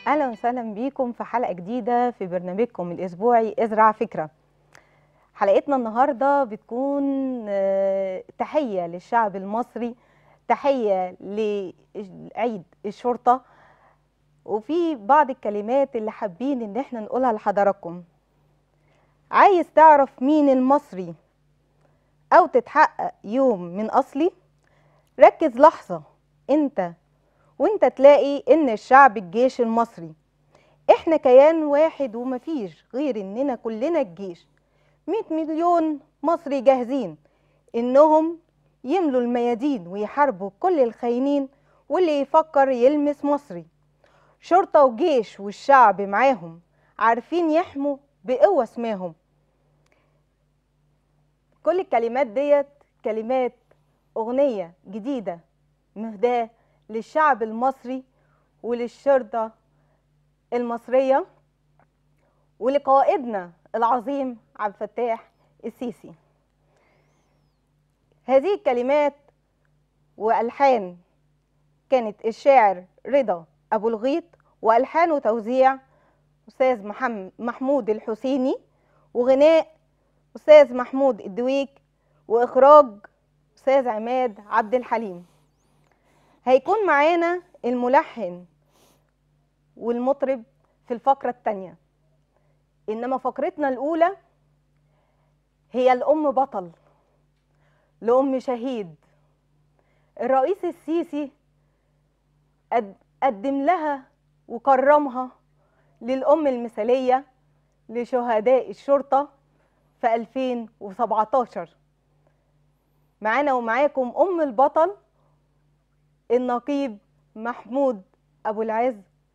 اهلا وسهلا بيكم في حلقه جديده في برنامجكم الاسبوعي ازرع فكره حلقتنا النهارده بتكون آه، تحيه للشعب المصري تحيه لعيد الشرطه وفي بعض الكلمات اللي حابين ان احنا نقولها لحضراتكم عايز تعرف مين المصري او تتحقق يوم من اصلي ركز لحظه انت وانت تلاقي ان الشعب الجيش المصري احنا كيان واحد ومفيش غير اننا كلنا الجيش 100 مليون مصري جاهزين انهم يملوا الميادين ويحاربوا كل الخاينين واللي يفكر يلمس مصري شرطة وجيش والشعب معاهم عارفين يحموا بقوة اسماهم كل الكلمات ديت كلمات أغنية جديدة مهداة للشعب المصري وللشرطة المصرية ولقائدنا العظيم عبد الفتاح السيسي هذه الكلمات وألحان كانت الشاعر رضا أبو الغيط وألحان وتوزيع أستاذ محمد محمود الحسيني وغناء أستاذ محمود الدويك وإخراج أستاذ عماد عبد الحليم هيكون معانا الملحن والمطرب في الفقرة التانية إنما فقرتنا الأولى هي الأم بطل لأم شهيد الرئيس السيسي قد- قدم لها وكرمها للأم المثالية لشهداء الشرطة في 2017 معانا ومعاكم أم البطل النقيب محمود أبو العز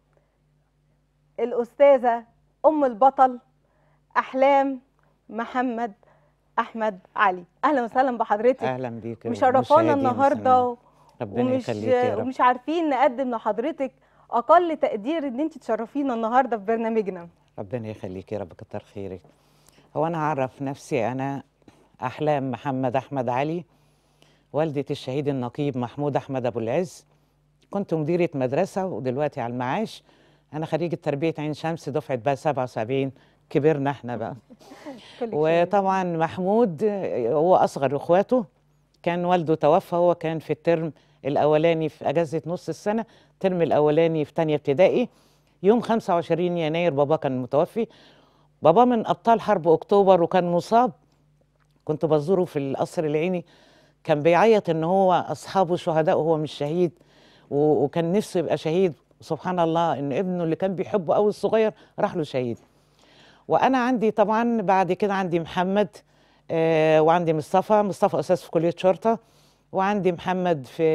الأستاذة أم البطل أحلام محمد أحمد علي أهلا وسهلا بحضرتك اهلا بيك مشرفانا مشاهدينا النهارده وسامعين. ربنا ومش يخليك يا رب ومش عارفين نقدم لحضرتك أقل تقدير إن أنت تشرفينا النهارده في برنامجنا ربنا يخليك يا رب كتر خيرك هو انا اعرف نفسي انا احلام محمد احمد علي والدة الشهيد النقيب محمود احمد ابو العز كنت مديرة مدرسة ودلوقتي على المعاش انا خريجة تربية عين شمس دفعة بقى 77 كبرنا احنا بقى كلك شهيد. وطبعا محمود هو اصغر اخواته كان والده توفى هو كان في الترم الاولاني في اجازه نص السنه الترم الاولاني في تانية ابتدائي يوم 25 يناير بابا كان متوفي بابا من ابطال حرب اكتوبر وكان مصاب كنت بزوره في القصر العيني كان بيعيط ان هو اصحابه شهداء وهو مش شهيد و- وكان نفسه يبقى شهيد سبحان الله ان ابنه اللي كان بيحبه قوي الصغير راح له شهيد وانا عندي طبعا بعد كده عندي محمد آه وعندي مصطفى مصطفى استاذ في كليه شرطه وعندي محمد في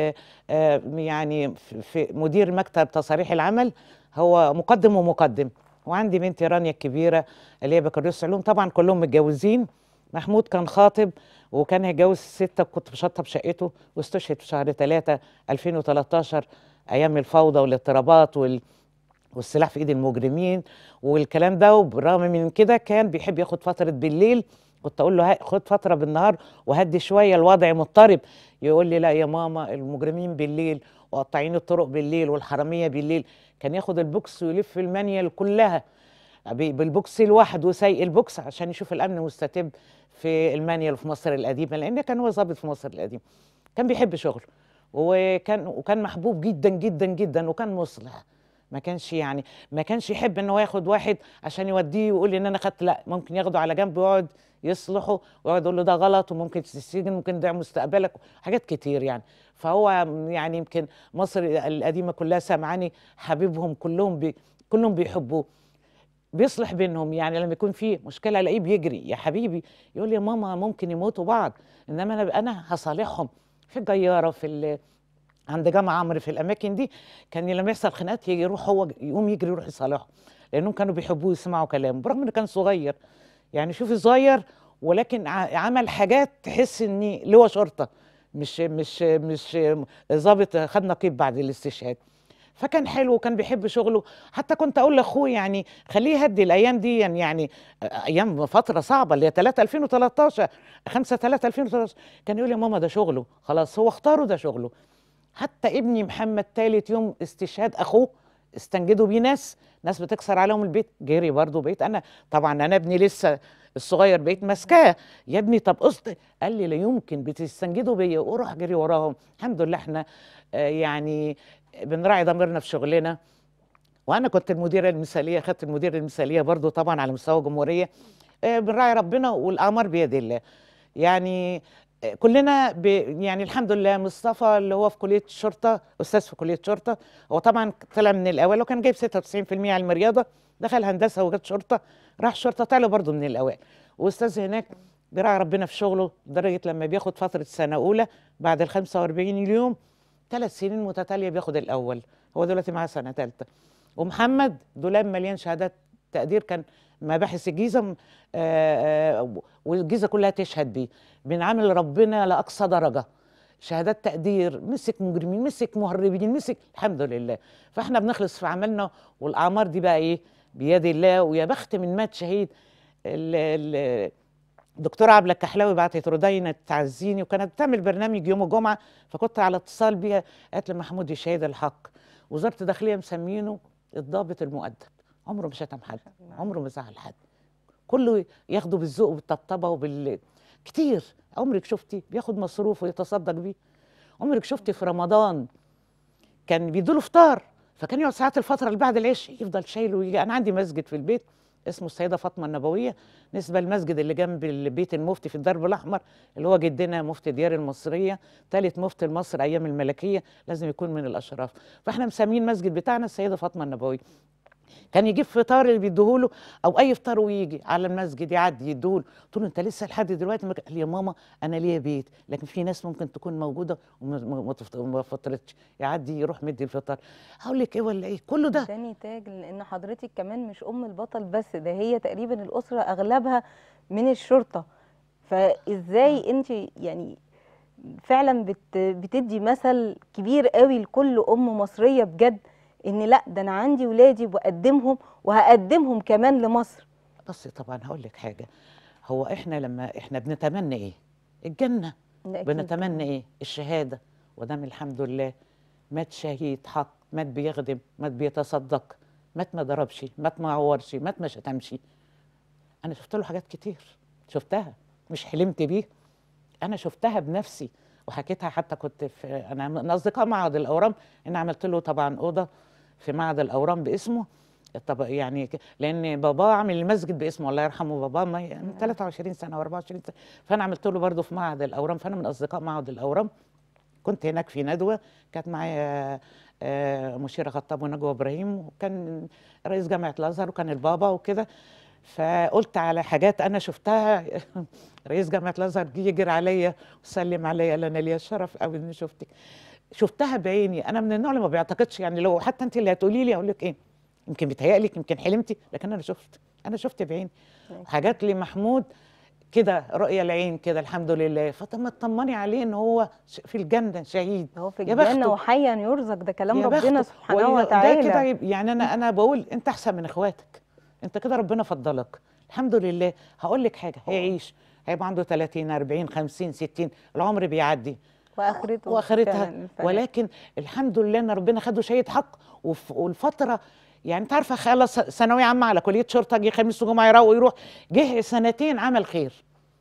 آه يعني في- في مدير مكتب تصاريح العمل هو مقدم ومقدم وعندي بنتي رانيا الكبيره اللي هي بكالوريوس علوم طبعا كلهم متجوزين محمود كان خاطب وكان هيتجوز ستة كنت بشطب شقته واستشهد في شهر 3 2013 ايام الفوضى والاضطرابات وال والسلاح في ايد المجرمين والكلام ده وبالرغم من كده كان بيحب ياخد فتره بالليل كنت اقول له ها- خد فتره بالنهار وهدي شويه الوضع مضطرب يقول لي لا يا ماما المجرمين بالليل وقطاعين الطرق بالليل والحراميه بالليل كان ياخد البوكس ويلف المانيال كلها ب- بالبوكس لوحده وسايق البوكس عشان يشوف الامن مستتب في المانيال في مصر القديمه لان كان هو ضابط في مصر القديمه كان بيحب شغله وكان وكان محبوب جدا جدا جدا وكان مصلح ما كانش يعني ما كانش يحب ان هو ياخد واحد عشان يوديه ويقول لي ان انا خدت لا ممكن ياخده على جنب ويقعد يصلحه ويقعد يقول له ده غلط وممكن تتسجن ممكن ده مستقبلك حاجات كتير يعني فهو يعني يمكن مصر القديمه كلها سامعاني حبيبهم كلهم بي كلهم بيحبوه بيصلح بينهم يعني لما يكون في مشكله الاقيه بيجري يا حبيبي يقول لي يا ماما ممكن يموتوا بعض انما انا انا هصالحهم في الجياره في ال- عند جامع عمرو في الاماكن دي كان لما يحصل خناقات يجي يروح هو يقوم يجري يروح يصالحهم لانهم كانوا بيحبوه يسمعوا كلامه برغم انه كان صغير يعني شوفي صغير ولكن ع- عمل حاجات تحس ان لواء شرطه مش مش مش ضابط خد نقيب بعد الاستشهاد فكان حلو وكان بيحب شغله حتى كنت اقول لاخوه يعني خليه يهدي الايام دي يعني, يعني ايام فتره صعبه اللي هي 3 2013 5 3 2013 كان يقول يا ماما ده شغله خلاص هو اختاره ده شغله حتى ابني محمد ثالث يوم استشهاد اخوه استنجدوا بيه ناس ناس بتكسر عليهم البيت جري برضه بقيت انا طبعا انا ابني لسه الصغير بقيت ماسكاه يا ابني طب قسط قال لي لا يمكن بتستنجدوا بيا واروح جري وراهم الحمد لله احنا آه، يعني بنراعي ضميرنا في شغلنا وانا كنت المديره المثاليه خدت المديره المثاليه برضو طبعا على مستوى الجمهوريه آه، بنراعي ربنا والاعمار بيد الله يعني آه، كلنا ب يعني الحمد لله مصطفى اللي هو في كليه الشرطه استاذ في كليه الشرطه هو طبعا طلع من الاوائل وكان جايب 96% علم رياضه دخل هندسه وجت شرطه راح الشرطه طلع برضه من الاوائل واستاذ هناك بيراعي ربنا في شغله لدرجه لما بياخد فتره سنه اولى بعد ال 45 يوم ثلاث سنين متتاليه بياخد الاول هو دلوقتي معاه سنه ثالثه ومحمد دولاب مليان شهادات تقدير كان مباحث الجيزه م- آه، آه، والجيزه كلها تشهد بيه بنعامل ربنا لاقصى درجه شهادات تقدير مسك مجرمين مسك مهربين مسك الحمد لله فاحنا بنخلص في عملنا والاعمار دي بقى ايه بيد الله ويا بخت من مات شهيد ال- ال- الدكتوره عبله الكحلاوي بعتت ردينا تعزيني وكانت بتعمل برنامج يوم الجمعه فكنت على اتصال بيها قالت لي محمود يا شهيد الحق وزاره الداخليه مسمينه الضابط المؤدب عمره ما شتم حد عمره ما زعل حد كله ياخده بالذوق وبالطبطبه وبال كتير عمرك شفتي بياخد مصروف ويتصدق بيه عمرك شفتي في رمضان كان بيدوله فطار فكان يقعد ساعات الفتره اللي بعد العشاء يفضل شايله ويجي انا عندي مسجد في البيت اسمه السيده فاطمه النبويه نسبه المسجد اللي جنب البيت المفتي في الدرب الاحمر اللي هو جدنا مفتي ديار المصريه ثالث مفتي مصر ايام الملكيه لازم يكون من الاشراف فاحنا مسمين المسجد بتاعنا السيده فاطمه النبويه كان يجيب فطار اللي بيديهوله او اي فطار ويجي على المسجد يعدي يديهوله قلت له انت لسه لحد دلوقتي ما ك- قال لي يا ماما انا ليا بيت لكن في ناس ممكن تكون موجوده وما ما- ما تفط- ما فطرتش يعدي يروح مدي الفطار هقول لك ايه ولا ايه كله ده تاني تاج لان حضرتك كمان مش ام البطل بس ده هي تقريبا الاسره اغلبها من الشرطه فازاي انت يعني فعلا بت بتدي مثل كبير قوي لكل ام مصريه بجد ان لا ده انا عندي ولادي واقدمهم وهقدمهم كمان لمصر بصي طبعا هقول لك حاجه هو احنا لما احنا بنتمنى ايه الجنه ده أكيد بنتمنى ايه الشهاده ودام الحمد لله مات شهيد حق مات بيخدم مات بيتصدق مات ما ضربش مات ما عورش مات ما شتمش انا شفت له حاجات كتير شفتها مش حلمت بيه انا شفتها بنفسي وحكيتها حتى كنت في انا من اصدقاء معهد الاورام ان عملت له طبعا اوضه في معهد الاورام باسمه طب يعني ك- لان بابا عامل المسجد باسمه الله يرحمه بابا ما ي- من 23 سنه او 24 سنه فانا عملت له برضه في معهد الاورام فانا من اصدقاء معهد الاورام كنت هناك في ندوه كانت معايا آه، مشيره خطاب ونجوى ابراهيم وكان رئيس جامعه الازهر وكان البابا وكده فقلت على حاجات انا شفتها رئيس جامعه الازهر جه يجري عليا وسلم عليا قال انا ليا الشرف قوي اني شفتك شفتها بعيني انا من النوع اللي ما بيعتقدش يعني لو حتى انت اللي هتقولي لي اقول لك ايه يمكن بيتهيألك يمكن حلمتي لكن انا شفت انا شفت بعيني حاجات لمحمود كده رؤية العين كده الحمد لله فطب تطمني عليه ان هو ش- في الجنه شهيد هو في يا الجنه بخته. وحيا يرزق ده كلام يا ربنا بخته. سبحانه وإذا- ده كده وتعالى يب- يعني انا انا بقول انت احسن من اخواتك انت كده ربنا فضلك الحمد لله هقول لك حاجه هيعيش هيبقى عنده 30 40 50 60 العمر بيعدي واخرته واخرتها فعلاً الفناء. ولكن الحمد لله ان ربنا خده شهيد حق وف- والفتره يعني انت عارفه خلص ثانويه عامه على كليه شرطه جه خميس وجمعه يروح ويروح جه سنتين عمل خير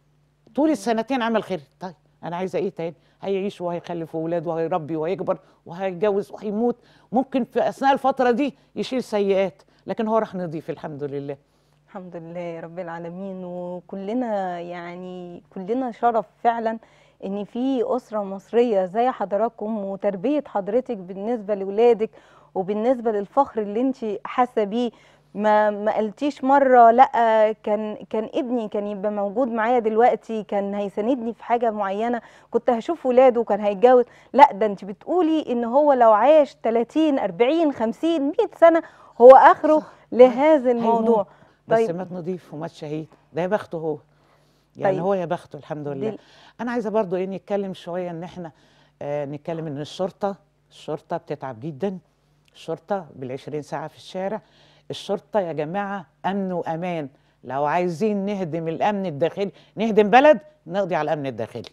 طول السنتين عمل خير طيب انا عايزه ايه تاني هيعيش وهيخلف اولاد وهيربي وهيكبر وهيتجوز وهيموت ممكن في اثناء الفتره دي يشيل سيئات لكن هو راح نضيف الحمد لله الحمد لله رب العالمين وكلنا يعني كلنا شرف فعلا ان في اسره مصريه زي حضراتكم وتربيه حضرتك بالنسبه لاولادك وبالنسبه للفخر اللي انت حاسه بيه ما ما قلتيش مره لا كان كان ابني كان يبقى موجود معايا دلوقتي كان هيساندني في حاجه معينه كنت هشوف ولاده وكان هيتجوز لا ده انت بتقولي ان هو لو عاش 30 40 50 100 سنه هو اخره صح. لهذا الموضوع هيموت. بس طيب. مات نضيف ومات شهيد ده يا بخته هو يعني طيب. هو يا بخته الحمد لله دل- انا عايزه برضو ايه نتكلم شويه ان احنا آه نتكلم ان الشرطه الشرطه بتتعب جدا الشرطه بال20 ساعه في الشارع الشرطه يا جماعه امن وامان لو عايزين نهدم الامن الداخلي نهدم بلد نقضي على الامن الداخلي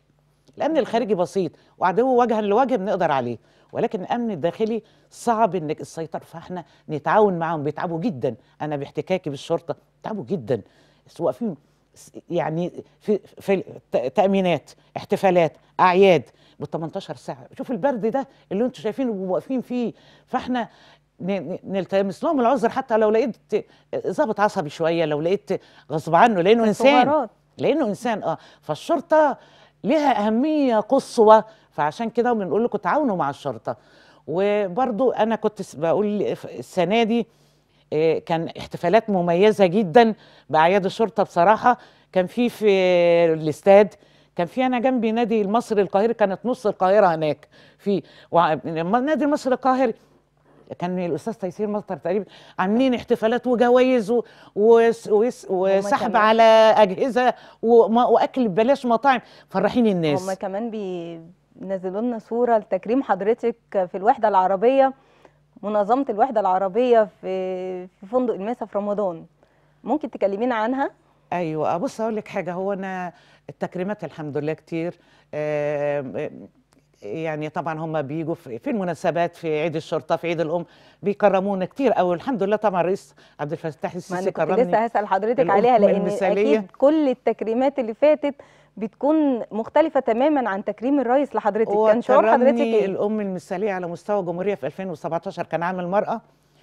الامن الخارجي بسيط وعدو وجها لوجه بنقدر عليه ولكن الامن الداخلي صعب انك السيطره فاحنا نتعاون معاهم بيتعبوا جدا انا باحتكاكي بالشرطه بيتعبوا جدا بس واقفين س- يعني في في ت- تامينات احتفالات اعياد بال 18 ساعه شوف البرد ده اللي انتم شايفينه واقفين فيه فاحنا ن- ن- نلتمس لهم العذر حتى لو لقيت ظابط عصبي شويه لو لقيت غصب عنه لانه انسان تصورات. لانه انسان اه فالشرطه لها اهميه قصوى فعشان كده بنقول لكم تعاونوا مع الشرطه وبرضو انا كنت س- بقول ف- السنه دي آه، كان احتفالات مميزه جدا باعياد الشرطه بصراحه كان في في الاستاد كان في انا جنبي نادي المصري القاهري كانت نص القاهره هناك في وع- نادي المصري القاهري كان الاستاذ تيسير مطر تقريبا عاملين احتفالات وجوائز و- وس- وس- وسحب كمان. على اجهزه وما- واكل ببلاش مطاعم فرحين الناس هم كمان بينزلوا لنا صورة لتكريم حضرتك في الوحدة العربية منظمة الوحدة العربية في في فندق الماسة في رمضان ممكن تكلمينا عنها ايوه بص اقول لك حاجه هو انا التكريمات الحمد لله كتير آم، آم، يعني طبعا هم بيجوا في في المناسبات في عيد الشرطه في عيد الام بيكرمونا كتير قوي الحمد لله طبعا الرئيس عبد الفتاح ما السيسي انا كنت كرمني لسه هسأل حضرتك الأم عليها لان المثالية. اكيد كل التكريمات اللي فاتت بتكون مختلفة تماما عن تكريم الرئيس لحضرتك كان شعور حضرتك وكرمني ايه؟ الام المثاليه على مستوى الجمهوريه في 2017 كان عام المراه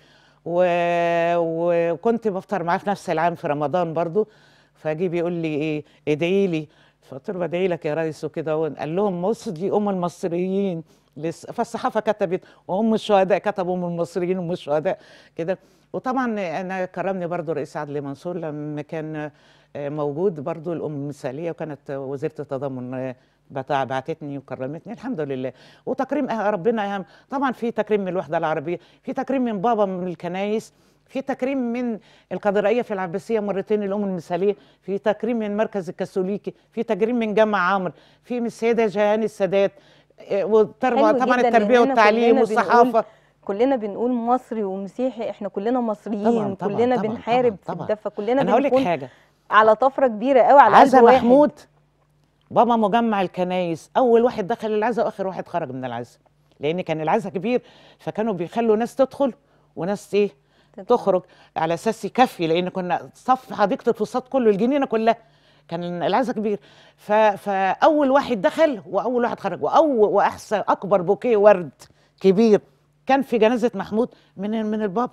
و- وكنت بفطر معاه في نفس العام في رمضان برضو فجي بيقول لي ايه ادعي لي فقلت له بدعي لك يا ريس وكده قال لهم بص دي ام المصريين لس- فالصحافه كتبت وام الشهداء كتبوا ام المصريين ام الشهداء كده وطبعا انا كرمني برضو رئيس عدلي منصور لما كان آه، موجود برضو الام المثاليه وكانت وزيره التضامن آه، بتاع بعتتني وكرمتني الحمد لله وتكريم أه- ربنا اهم طبعا في تكريم من الوحده العربيه في تكريم من بابا من الكنايس في تكريم من القادريه في العباسيه مرتين الام المثاليه في تكريم من مركز الكاثوليكي في تكريم من جامع عمرو في من السيده جهان السادات آه، والتربيه حلو طبعا جداً التربيه لأننا والتعليم كلنا والصحافه بنقول كلنا بنقول مصري ومسيحي احنا كلنا مصريين طبعاً، طبعاً، كلنا طبعاً، بنحارب طبعاً، في طبعاً. الدفة كلنا انا هقول لك بنكون حاجه على طفرة كبيرة قوي على عزا قلب واحد محمود بابا مجمع الكنايس اول واحد دخل العزا واخر واحد خرج من العزا لان كان العزا كبير فكانوا بيخلوا ناس تدخل وناس ايه تخرج على اساس يكفي لان كنا صف حديقه الفسطاط كله الجنينه كلها كان العزا كبير ف... فاول واحد دخل واول واحد خرج واول واحسن اكبر بوكيه ورد كبير كان في جنازه محمود من من البابا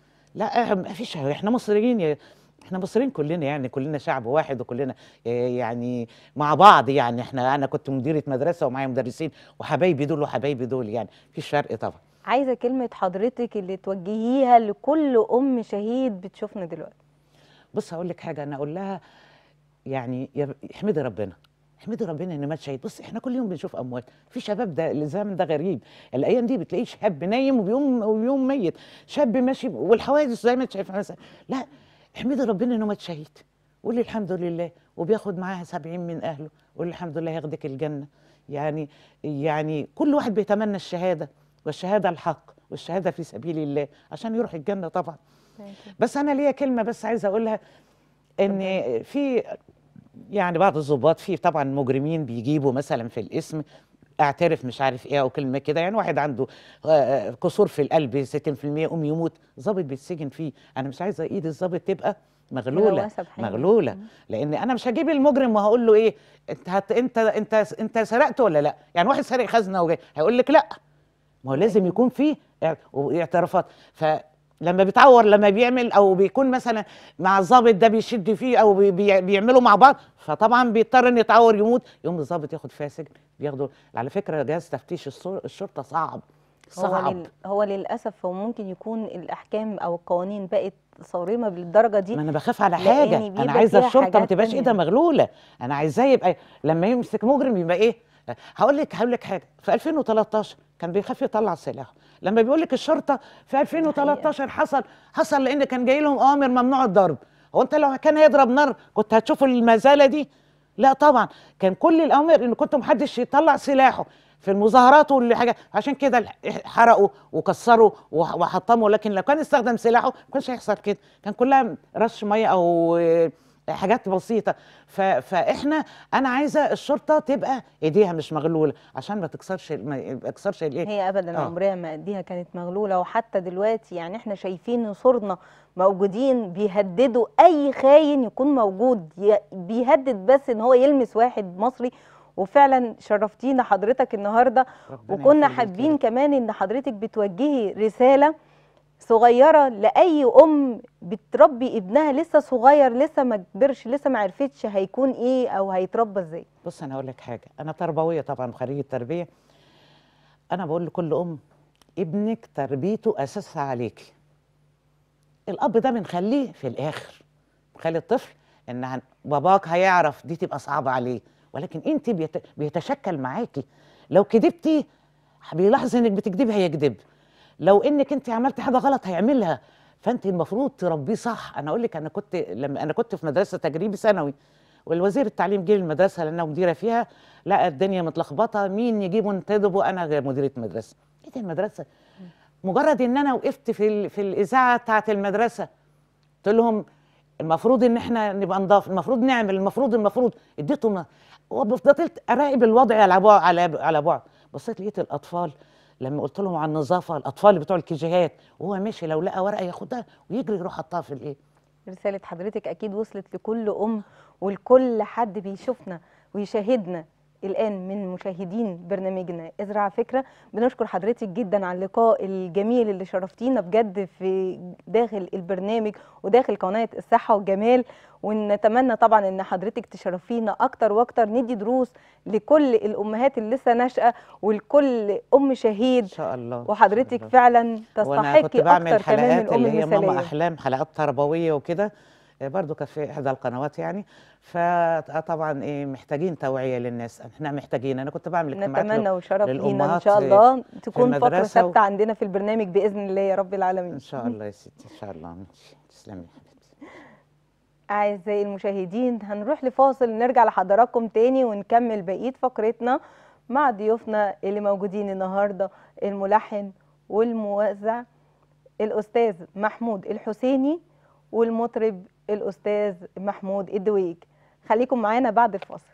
لا ما فيش احنا مصريين يا احنا مصريين كلنا يعني كلنا شعب واحد وكلنا يعني مع بعض يعني احنا انا كنت مديره مدرسه ومعايا مدرسين وحبايبي دول وحبايبي دول يعني مفيش فرق طبعا عايزة كلمة حضرتك اللي توجهيها لكل أم شهيد بتشوفنا دلوقتي بص هقول لك حاجه انا اقول لها يعني يا- احمدي ربنا احمدي ربنا ان مات شهيد بص احنا كل يوم بنشوف اموات في شباب ده الزمن ده غريب الايام دي بتلاقيه شاب نايم وبيقوم وبيقوم ميت شاب ماشي والحوادث زي ما انت شايف مثلا لا احمدي ربنا انه مات شهيد قولي الحمد لله وبياخد معاها سبعين من اهله قولي الحمد لله ياخدك الجنه يعني يعني كل واحد بيتمنى الشهاده والشهاده الحق والشهاده في سبيل الله عشان يروح الجنه طبعا بس انا ليا كلمه بس عايزه اقولها ان في يعني بعض الضباط في طبعا مجرمين بيجيبوا مثلا في الاسم اعترف مش عارف ايه او كلمه كده يعني واحد عنده آه، قصور في القلب 60% قوم يموت ضابط بيتسجن فيه انا مش عايزه ايد الضابط تبقى مغلوله ملوثة بحاجة. مغلوله لان انا مش هجيب المجرم وهقول له ايه انت هت انت انت انت سرقت ولا لا يعني واحد سارق خزنه وجاي هيقول لك لا ما هو لازم يكون فيه اع- اعترافات فلما بيتعور لما بيعمل او بيكون مثلا مع الضابط ده بيشد فيه او بي- بي- بيعملوا مع بعض فطبعا بيضطر ان يتعور يموت يوم الضابط ياخد فيها سجن بياخدوا على فكره جهاز تفتيش الصو- الشرطه صعب هو, صعب لل... هو للأسف هو ممكن يكون الأحكام أو القوانين بقت صارمة بالدرجة دي ما انا بخاف على لأن حاجه بيبقى انا عايزه فيها الشرطه ما حاجات تبقاش تانية. ايدها مغلوله انا عايزاه يبقى لما يمسك مجرم يبقى ايه هقول لك هقول لك حاجه في 2013 كان بيخاف يطلع سلاحه لما بيقول لك الشرطه في 2013 حصل حصل لان كان جاي لهم اوامر ممنوع الضرب هو انت لو كان هيضرب نار كنت هتشوفوا المزاله دي لا طبعا كان كل الاوامر ان كنت محدش يطلع سلاحه في المظاهرات واللي حاجه عشان كده الح- حرقوا وكسروا وح- وحطموا لكن لو كان استخدم سلاحه ما كانش هيحصل كده كان كلها رش ميه او آه، حاجات بسيطه ف... فاحنا انا عايزه الشرطه تبقى ايديها مش مغلوله عشان ما تكسرش ما يكسرش الايه هي ابدا آه. عمرها ما ايديها كانت مغلوله وحتى دلوقتي يعني احنا شايفين نصورنا موجودين بيهددوا اي خاين يكون موجود ي- بيهدد بس ان هو يلمس واحد مصري وفعلا شرفتينا حضرتك النهارده ربنا وكنا يخليك يا حابين رب. كمان ان حضرتك بتوجهي رساله صغيره لاي ام بتربي ابنها لسه صغير لسه ما كبرش لسه ما عرفتش هيكون ايه او هيتربى ازاي بص انا هقول لك حاجه انا تربويه طبعا وخريجه تربيه انا بقول لكل ام ابنك تربيته اساسها عليكي الاب ده بنخليه في الاخر بنخلي الطفل ان هن- باباك هيعرف دي تبقى صعبه عليه ولكن انت بيت... بيتشكل معاكي لو كدبتي بيلاحظ انك بتكدبي هيكذب لو انك انت عملتي حاجه غلط هيعملها فانت المفروض تربيه صح انا اقول لك انا كنت لما انا كنت في مدرسه تجريبي ثانوي والوزير التعليم جه المدرسه لانه مديره فيها لقى الدنيا متلخبطه مين يجيبه ينتدبه انا غير مديره مدرسه ايه ده المدرسه مجرد ان انا وقفت في ال- في الاذاعه بتاعه المدرسه قلت لهم المفروض ان احنا نبقى نضاف المفروض نعمل المفروض المفروض اديتهم وفضلت اراقب الوضع على بعد على على بعد بصيت لقيت الاطفال لما قلت لهم عن النظافه الاطفال بتوع الكيجيهات وهو ماشي لو لقى ورقه ياخدها ويجري يروح حطها في الايه رسالة حضرتك أكيد وصلت لكل أم ولكل حد بيشوفنا ويشاهدنا الآن من مشاهدين برنامجنا ازرع فكرة بنشكر حضرتك جدا على اللقاء الجميل اللي شرفتينا بجد في داخل البرنامج وداخل قناة الصحة والجمال ونتمنى طبعا ان حضرتك تشرفينا اكتر واكتر ندي دروس لكل الامهات اللي لسه ناشئه ولكل ام شهيد ان شاء الله إن شاء وحضرتك الله. فعلا وانا كنت تستحقي بعمل اكتر كمان من حلقات الام اللي هي ماما المثاليه احلام حلقات تربويه وكده آه، برضو كانت في احدى القنوات يعني فطبعا ايه محتاجين توعيه للناس احنا محتاجين انا كنت بعمل اجتماعات نتمنى ل- وشرف لينا ان للأمهات شاء في- الله تكون فقره المدرسة و- ثابته عندنا في البرنامج باذن الله يا رب العالمين ان شاء الله يا ستي ان شاء الله ماشي تسلمي يا حبيبتي اعزائي المشاهدين هنروح لفاصل نرجع لحضراتكم تاني ونكمل بقيه فقرتنا مع ضيوفنا اللي موجودين النهارده الملحن والموزع الاستاذ محمود الحسيني والمطرب الاستاذ محمود الدويج خليكم معانا بعد الفاصل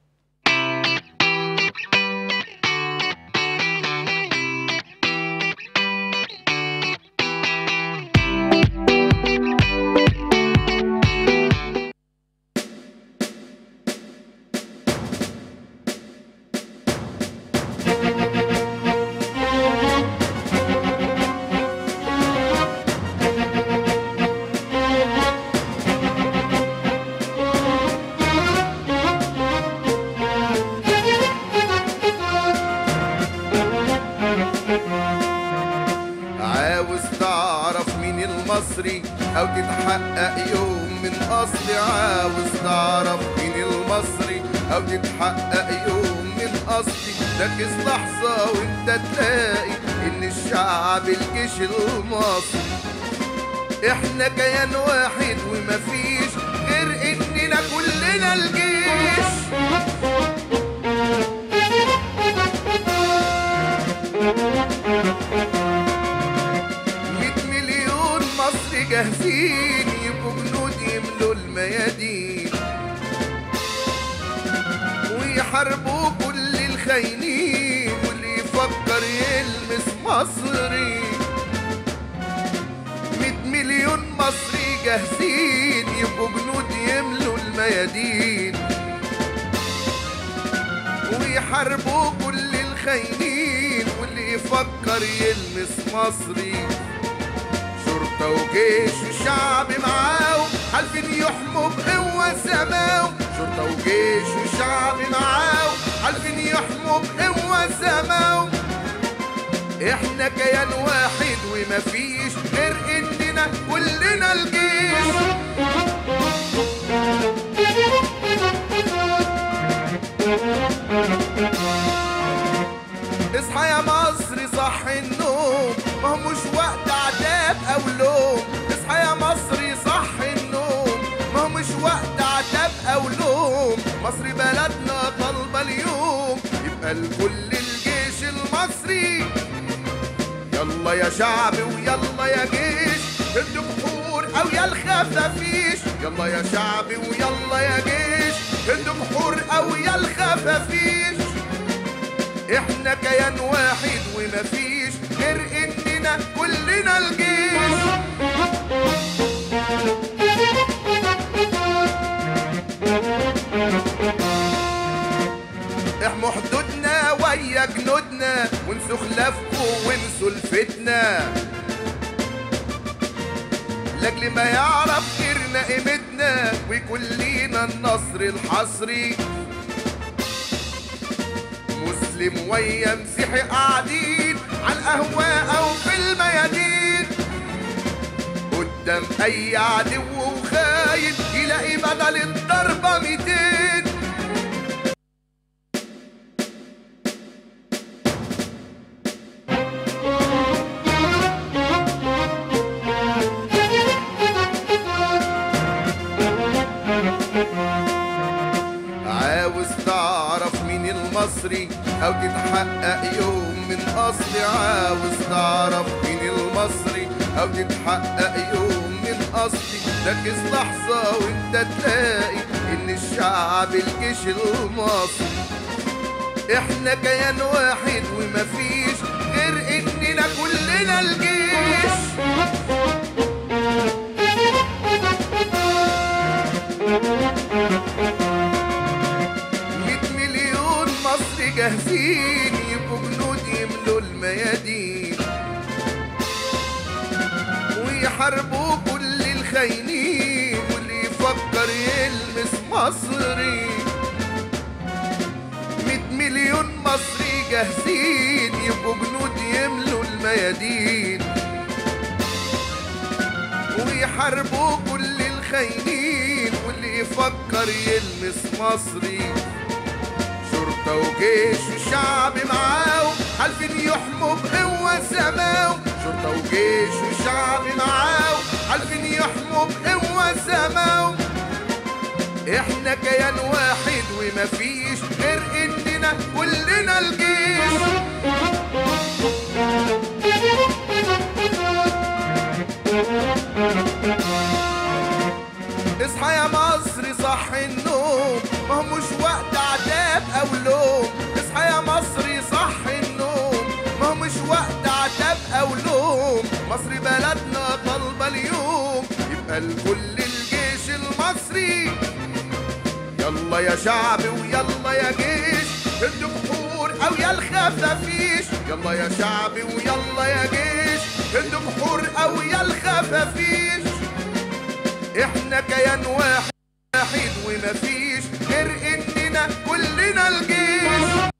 عاوز تعرف مين المصري او تتحقق يوم من اصلي عاوز تعرف مين المصري او تتحقق يوم من اصلي ركز لحظة وانت تلاقي ان الشعب الجيش المصري احنا كيان واحد ومفيش غير اننا كلنا الجيش مية مليون مصري جاهزين يبقوا جنود يملوا الميادين ويحاربوا كل الخاينين واللي يفكر يلمس مصري مية مليون مصري جاهزين يبقوا جنود يملوا الميادين ويحاربوا كل الخاينين واللي يفكر يلمس مصري شرطة وجيش وشعب معاهم حالفين يحموا بقوة سماهم شرطة وجيش وشعب معاهم حالفين يحموا بقوة سماهم احنا كيان واحد ومفيش غير اننا كلنا الجيش اصحى يا مصر صح النوم ما هو مش وقت عتاب او لوم اصحى يا مصر صح النوم ما هو مش وقت عتاب او لوم مصر بلدنا طالبه اليوم يبقى لكل الجيش المصري يلا يا شعب ويلا يا جيش الدكتور او يا الخفافيش يلا يا شعبي ويلا يا جيش انتم حور او يا الخفافيش احنا كيان واحد ومفيش غير اننا كلنا الجيش احموا حدودنا ويا جنودنا وانسوا خلافكم وانسوا الفتنة لاجل ما يعرف غيرنا قيمتنا ويكون لينا النصر الحصري مسلم ويا مسيحي قاعدين على القهوة أو في الميادين قدام أي عدو وخاين يلاقي بدل الضربة ميتين عاوز تعرف مين المصري او تتحقق يوم من اصلي عاوز تعرف مين المصري او تتحقق يوم من اصلي ركز لحظة وانت تلاقي ان الشعب الجيش المصري احنا كيان واحد ومفيش غير اننا كلنا الجيش مية مليون مصري جاهزين يبقوا جنود يملوا الميادين ويحاربوا كل الخاينين واللي يفكر يلمس مصري مية مليون مصري جاهزين يبقوا جنود يملوا الميادين ويحاربوا كل الخاينين واللي يفكر يلمس مصري شرطة وجيش وشعب معاهم عارفين يحموا بقوة سماهم شرطة وجيش وشعب معاهم عارفين يحموا بقوة سماهم احنا كيان واحد ومفيش غير اننا كلنا الجيش اصحى يا مصر صح النوم ما هو مش وقت عتاب او لوم اصحى يا مصر صح النوم ما هو مش وقت عتاب او لوم مصر بلدنا طالبه اليوم يبقى الكل الجيش المصري يلا يا شعبي ويلا يا جيش انتوا بحور او يا الخفافيش يلا يا شعبي ويلا يا جيش انتوا بحور او يا الخفافيش احنا كيان واحد واحد ومفيش غير اننا كلنا الجيش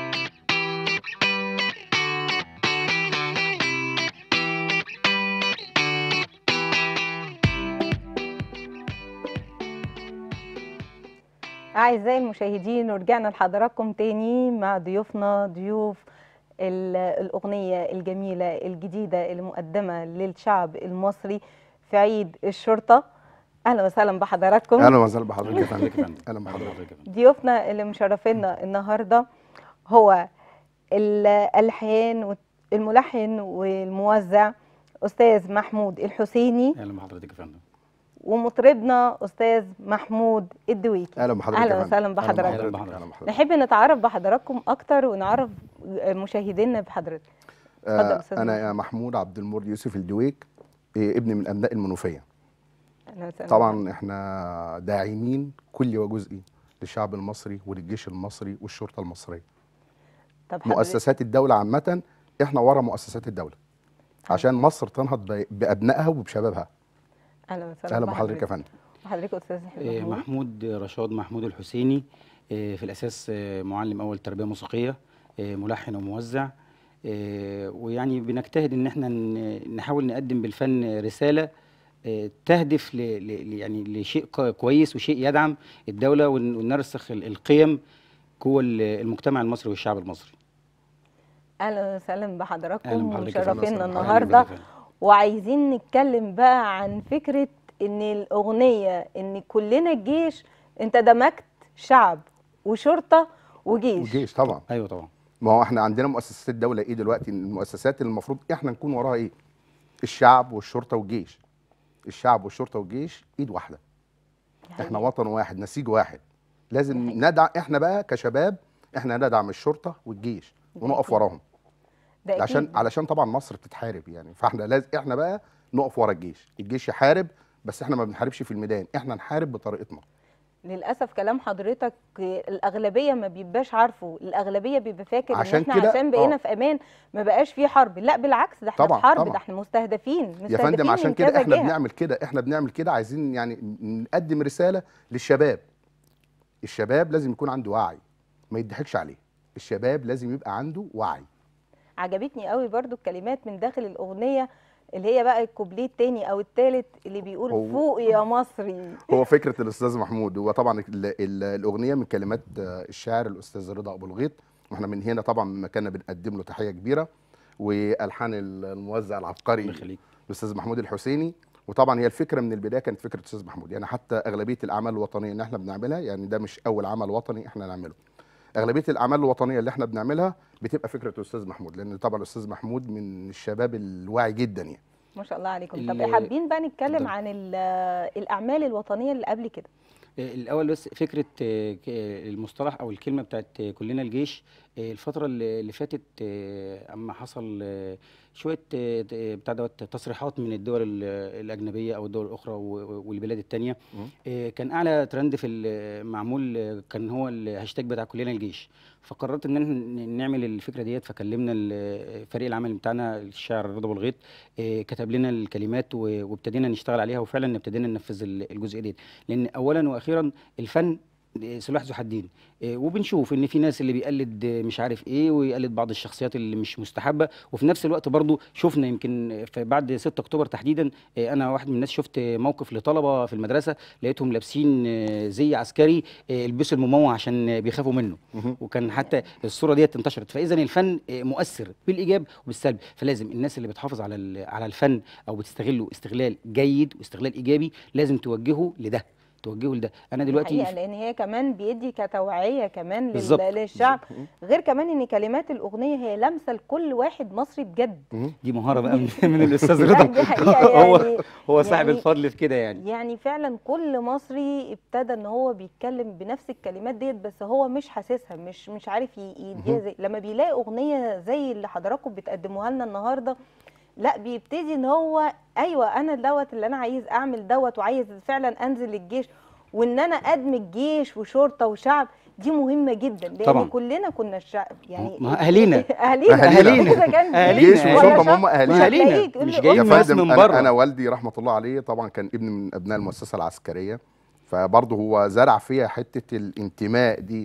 أعزائي المشاهدين ورجعنا لحضراتكم تاني مع ضيوفنا ضيوف ال- الأغنية الجميلة الجديدة المقدمة للشعب المصري في عيد الشرطة أهلا وسهلا بحضراتكم اهلا وسهلا بحضرتك يا حضرتك فندم يا فندم اهلا بحضرتك ضيوفنا اللي مشرفينا النهارده هو الألحان والملحن والموزع أستاذ محمود الحسيني اهلا بحضرتك يا فندم ومطربنا أستاذ محمود الدويكي اهلا بحضرتك أهلا يا فندم. وسهلا أهلا بحضرتك. بحضرتك أهلا اهلا بحضرتك نحب نتعرف بحضراتكم أكتر ونعرف مشاهدينا بحضرتك اتفضل آه أستاذ انا محمود. يا محمود عبد المر يوسف الدويك إيه، ابن من ابناء المنوفيه أهلا وسهلا طبعا احنا داعمين كل وجزئي للشعب المصري وللجيش المصري والشرطه المصريه طب حضرتك مؤسسات الدوله عامه احنا ورا مؤسسات الدوله عشان مصر تنهض ب- بابنائها وبشبابها أهلا وسهلا اهلا بحضرتك يا فندم حضرتك أستاذ إيه، محمود محمود رشاد محمود الحسيني إيه، في الاساس إيه، معلم اول تربيه موسيقيه إيه، ملحن وموزع إيه، ويعني بنجتهد ان احنا ن- نحاول نقدم بالفن رساله إيه، تهدف ل ل- ل- يعني لشيء ك- كويس وشيء يدعم الدوله ون- ونرسخ ال- القيم جوه ال- المجتمع المصري والشعب المصري اهلا وسهلا بحضراتكم أهلا بحضرتك يا فندم. ومشرفينا أهلا النهارده بحضرتك. وعايزين نتكلم بقى عن فكره ان الاغنيه ان كلنا الجيش انت دمجت شعب وشرطه وجيش وجيش طبعا ايوه طبعا ما هو احنا عندنا مؤسسات الدوله ايه دلوقتي المؤسسات اللي المفروض احنا نكون وراها ايه الشعب والشرطه والجيش الشعب والشرطه والجيش ايد واحده احنا حقيقي. وطن واحد نسيج واحد لازم حقيقي. ندعم احنا بقى كشباب احنا ندعم الشرطه والجيش ده ونقف أكيد. وراهم ده أكيد. عشان علشان طبعا مصر بتتحارب يعني فاحنا لازم احنا بقى نقف ورا الجيش الجيش يحارب بس احنا ما بنحاربش في الميدان احنا نحارب بطريقتنا للاسف كلام حضرتك الاغلبيه ما بيبقاش عارفه الاغلبيه بيبقى فاكر عشان ان احنا كده- عشان بقينا آه. في امان ما بقاش في حرب لا بالعكس ده احنا طبعاً، في حرب طبعاً. ده احنا مستهدفين يا مستهدفين فندم عشان من كده كذا احنا جهة. بنعمل كده احنا بنعمل كده عايزين يعني نقدم رساله للشباب الشباب لازم يكون عنده وعي ما يضحكش عليه الشباب لازم يبقى عنده وعي عجبتني قوي برضو الكلمات من داخل الاغنيه اللي هي بقى الكوبليه التاني او التالت اللي بيقول هو- فوق يا مصري هو فكره الاستاذ محمود هو طبعا ال ال الاغنيه من كلمات آه، الشاعر الاستاذ رضا ابو الغيط واحنا من هنا طبعا من مكاننا بنقدم له تحيه كبيره والحان الموزع العبقري الله يخليك الاستاذ محمود الحسيني وطبعا هي الفكره من البدايه كانت فكره الاستاذ محمود يعني حتى اغلبيه الاعمال الوطنيه اللي احنا بنعملها يعني ده مش اول عمل وطني احنا نعمله اغلبيه الاعمال الوطنيه اللي احنا بنعملها بتبقى فكره الاستاذ محمود لان طبعا الاستاذ محمود من الشباب الواعي جدا يعني ما شاء الله عليكم طب ال- حابين بقى نتكلم اتفضل. عن ال- الاعمال الوطنيه اللي قبل كده آه، الاول بس فكره آه، ك- المصطلح او الكلمه بتاعت آه، كلنا الجيش آه، الفتره اللي اللي فاتت آه، اما حصل آه، شويه آه، آه، بتاع دوت تصريحات من الدول ال- الاجنبيه او الدول الاخرى و- والبلاد التانية مم. آه، كان اعلى ترند في المعمول آه، كان هو الهاشتاج بتاع كلنا الجيش فقررت ان احنا ن- نعمل الفكره ديت فكلمنا ال- فريق العمل بتاعنا الشاعر رضا أبو الغيط آه، كتب لنا الكلمات و- وابتدينا نشتغل عليها وفعلا ابتدينا ننفذ ال- الجزء ديت لان اولا واخيرا الفن سلاح ذو حدين إيه، وبنشوف ان في ناس اللي بيقلد آه، مش عارف ايه ويقلد بعض الشخصيات اللي مش مستحبه وفي نفس الوقت برضو شفنا يمكن في بعد 6 اكتوبر تحديدا آه، انا واحد من الناس شفت موقف لطلبه في المدرسه لقيتهم لابسين آه، زي عسكري آه، يلبسوا المموه عشان آه، بيخافوا منه مهم. وكان حتى الصوره ديت انتشرت فاذا الفن آه، مؤثر بالايجاب وبالسلب فلازم الناس اللي بتحافظ على ال- على الفن او بتستغله استغلال جيد واستغلال ايجابي لازم توجهه لده توجهه لده انا دلوقتي الحقيقه لان هي كمان بيدي كتوعيه كمان لل- بالظبط، للشعب بالظبط. غير كمان ان كلمات الاغنيه هي لامسه لكل واحد مصري بجد مهم. دي مهاره بقى من, من الاستاذ لا، رضا دي حقيقه هو يعني هو صاحب يعني- الفضل في كده يعني يعني فعلا كل مصري ابتدى ان هو بيتكلم بنفس الكلمات ديت بس هو مش حاسسها مش مش عارف ي- يديها زي لما بيلاقي اغنيه زي اللي حضراتكم بتقدموها لنا النهارده لا بيبتدي ان هو ايوه انا دوت اللي انا عايز اعمل دوت وعايز فعلا انزل الجيش وان انا ادمج جيش وشرطه وشعب دي مهمه جدا لان طبعاً. كلنا كنا الشعب يعني ما اهالينا. اهالينا أهالينا. إذا كان أهالينا. جيش جيش ولا وشرطه ما شعب، هم اهالينا مش أهالينا. هتلاقيه تقول مش له جايين يا أوه، ناس فندم من أنا, بره. انا والدي رحمه الله عليه طبعا كان ابن من ابناء المؤسسه العسكريه فبرضه هو زرع فيها حته الانتماء دي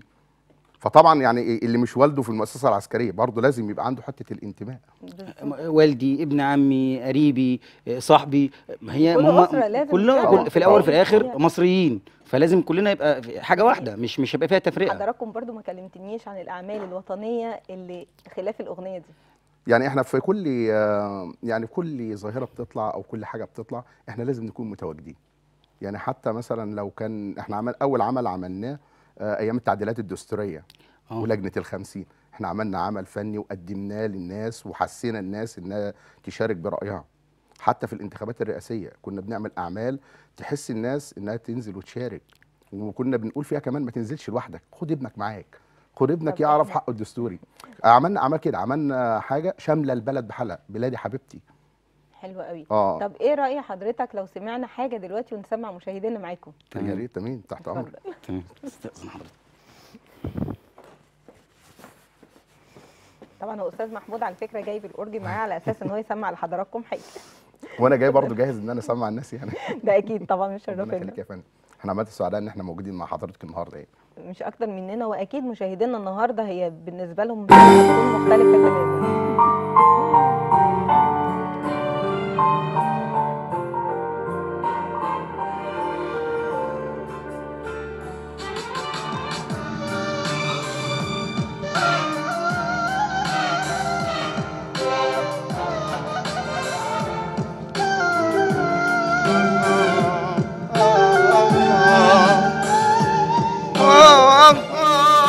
فطبعا يعني اللي مش والده في المؤسسه العسكريه برضه لازم يبقى عنده حته الانتماء بالظبط. والدي ابن عمي قريبي آه، صاحبي ما هي كل هم أسرة لازم كلنا فعلاً كل في الاول وفي تبقى الاخر هي- مصريين فلازم كلنا يبقى في حاجه واحده مش مش هيبقى فيها تفرقه حضراتكم برضو ما كلمتنيش عن الاعمال الوطنيه اللي خلاف الاغنيه دي يعني احنا في كل آه، يعني في كل ظاهره بتطلع او كل حاجه بتطلع احنا لازم نكون متواجدين يعني حتى مثلا لو كان احنا عمل اول عمل عملناه آه، ايام التعديلات الدستوريه آه. ولجنه الخمسين احنا عملنا عمل فني وقدمناه للناس وحسينا الناس انها تشارك برايها حتى في الانتخابات الرئاسيه كنا بنعمل اعمال تحس الناس انها تنزل وتشارك وكنا بنقول فيها كمان ما تنزلش لوحدك خد ابنك معاك خد ابنك طب يعرف إحنا- حقه الدستوري عملنا اعمال كده عملنا حاجه شامله البلد بحالها بلادي حبيبتي حلوه قوي اه طب ايه راي حضرتك لو سمعنا حاجه دلوقتي ونسمع مشاهدينا معاكم يا ريت تمام تحت امرك اتفضل تمام استاذن حضرتك طبعا هو استاذ محمود على فكره جايب الاورج معاه على اساس ان هو يسمع لحضراتكم حاجه وانا جاي برضو جاهز ان انا اسمع الناس يعني ده اكيد طبعا مش ربنا شرفنا يخليك يا فندم احنا عملت سعداء ان احنا موجودين مع حضرتك النهارده يعني مش اكتر مننا واكيد مشاهدينا النهارده هي بالنسبه لهم هتكون مختلفه تماما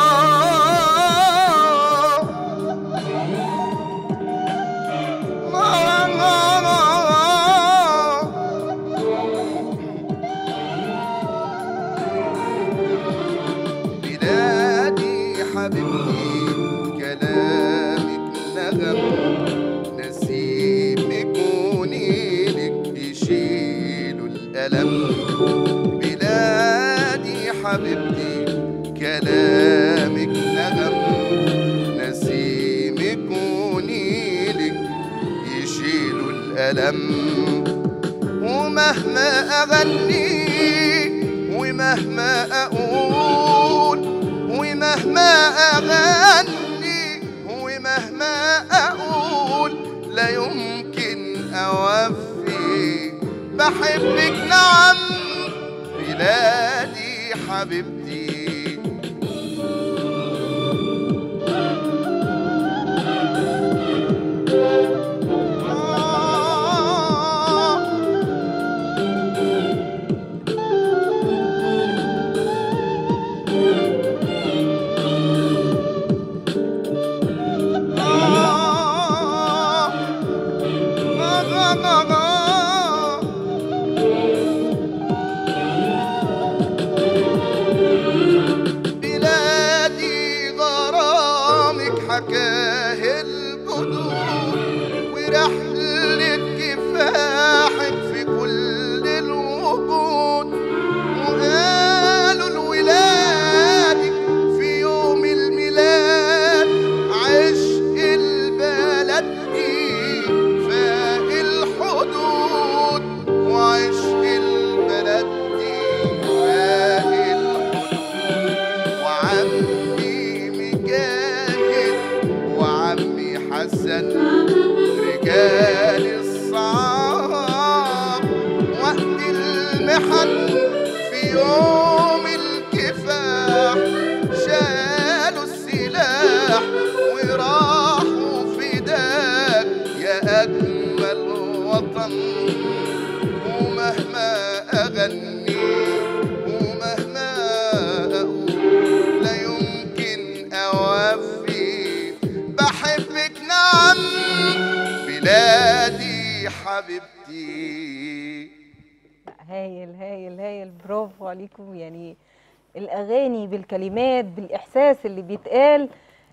آه كلامك نغم نسيمك ونيلك يشيلوا الألم ومهما أغني ومهما أقول ومهما أغني ومهما أقول لا يمكن أوفي بحبك نعم بلادي حبيبتي آه بلادي غرامك حكاه البدور ورحلة كفاحك في كل الوجود وقالوا لولادك في يوم الميلاد عشق البلد دي فاق الحدود وعشق البلد دي فاق الحدود وعمي مجاهد وعمي حسن رجال الصعاب وقت المحن في يوم الكفاح شالوا السلاح وراحوا فداك يا أجمل وطن ومهما أغني ومهما أقول لا يمكن أوفي بحبك نعم بلادي حبيبتي هايل هايل هايل برافو عليكم يعني الاغاني بالكلمات بالاحساس اللي بيتقال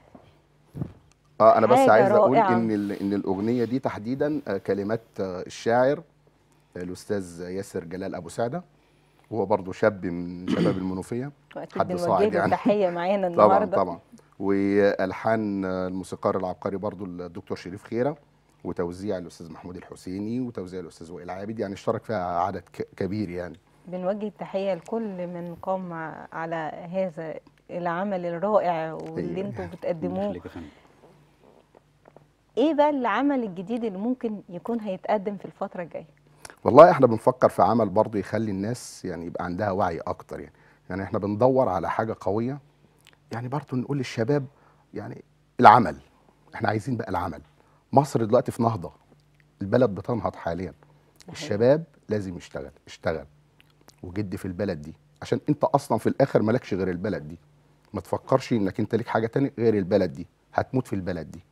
اه انا بس حاجة عايز اقول رائعة. ان ال- ان الاغنيه دي تحديدا آه، كلمات آه، الشاعر آه، الاستاذ ياسر جلال ابو سعده وهو برضه شاب من شباب المنوفيه واكيد حد صاعد بنوجه له يعني. تحيه معانا طبعا النهارده طبعا والحان آه، الموسيقار العبقري برضه الدكتور شريف خيره وتوزيع الاستاذ محمود الحسيني وتوزيع الاستاذ وائل عابد يعني اشترك فيها عدد ك- كبير يعني بنوجه تحيه لكل من قام مع- على هذا العمل الرائع واللي أيوة. انتوا بتقدموه يخليك يا فندم. ايه بقى العمل الجديد اللي ممكن يكون هيتقدم في الفتره الجايه والله احنا بنفكر في عمل برضه يخلي الناس يعني يبقى عندها وعي اكتر يعني يعني احنا بندور على حاجه قويه يعني برضه نقول للشباب يعني العمل احنا عايزين بقى العمل مصر دلوقتي في نهضه البلد بتنهض حاليا الشباب لازم يشتغل اشتغل وجد في البلد دي عشان انت اصلا في الاخر مالكش غير البلد دي ما تفكرش انك انت ليك حاجه تاني غير البلد دي هتموت في البلد دي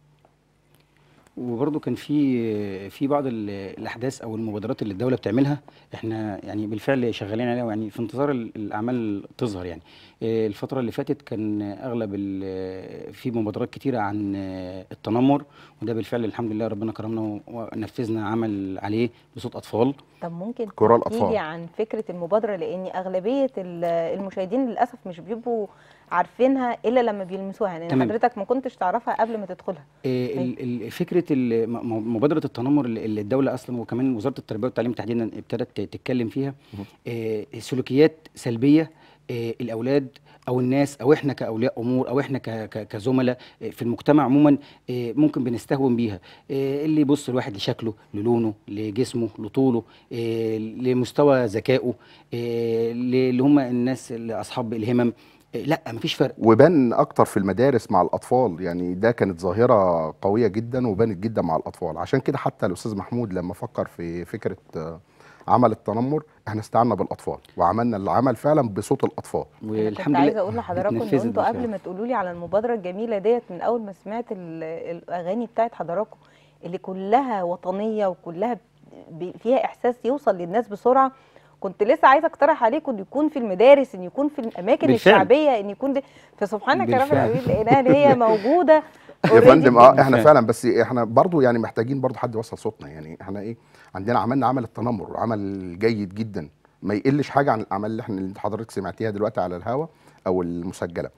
وبرضه كان في في بعض ال- الاحداث او المبادرات اللي الدوله بتعملها احنا يعني بالفعل شغالين عليها يعني في انتظار ال- الاعمال تظهر يعني آه، الفتره اللي فاتت كان اغلب ال- في مبادرات كتيره عن آه، التنمر وده بالفعل الحمد لله ربنا كرمنا ونفذنا عمل عليه بصوت اطفال طب ممكن كرة تحكي الأطفال. لي عن فكره المبادره لان اغلبيه ال- المشاهدين للاسف مش بيبقوا عارفينها الا لما بيلمسوها يعني تمام. حضرتك ما كنتش تعرفها قبل ما تدخلها آه، ال- ال- فكره ال- م- م- مبادره التنمر اللي اللي الدوله اصلا وكمان وزاره التربيه والتعليم تحديدا ابتدت تتكلم فيها آه، سلوكيات سلبيه آه، الاولاد او الناس او احنا كاولياء امور او احنا ك- ك- كزملاء آه، في المجتمع عموما آه، ممكن بنستهون بيها آه، اللي يبص الواحد لشكله للونه لجسمه لطوله آه، لمستوى ذكائه آه، اللي هم الناس اللي اصحاب الهمم آه، لا مفيش فرق وبان اكتر في المدارس مع الاطفال يعني ده كانت ظاهره قويه جدا وبانت جدا مع الاطفال عشان كده حتى الاستاذ محمود لما فكر في فكره آه، عمل التنمر احنا استعنا بالاطفال وعملنا العمل فعلا بصوت الاطفال انا والحمد كنت لله عايزه اقول لحضراتكم ان اتنفذت انتوا قبل بالفعل. ما تقولوا لي على المبادره الجميله ديت من اول ما سمعت ال- الاغاني بتاعت حضراتكم اللي كلها وطنيه وكلها ب- فيها احساس يوصل للناس بسرعه كنت لسه عايزه اقترح عليكم ان يكون في المدارس ان يكون في الاماكن بالفعل. الشعبيه ان يكون ده فسبحانك يا رب بالفعل. العالمين لقيناها ان هي موجوده يا already فندم اه احنا بالفعل. فعلا بس احنا برضو يعني محتاجين برضو حد يوصل صوتنا يعني احنا ايه عندنا عملنا عمل التنمر عمل جيد جدا ما يقلش حاجه عن الاعمال اللي احنا اللي حضرتك سمعتيها دلوقتي على الهوا او المسجله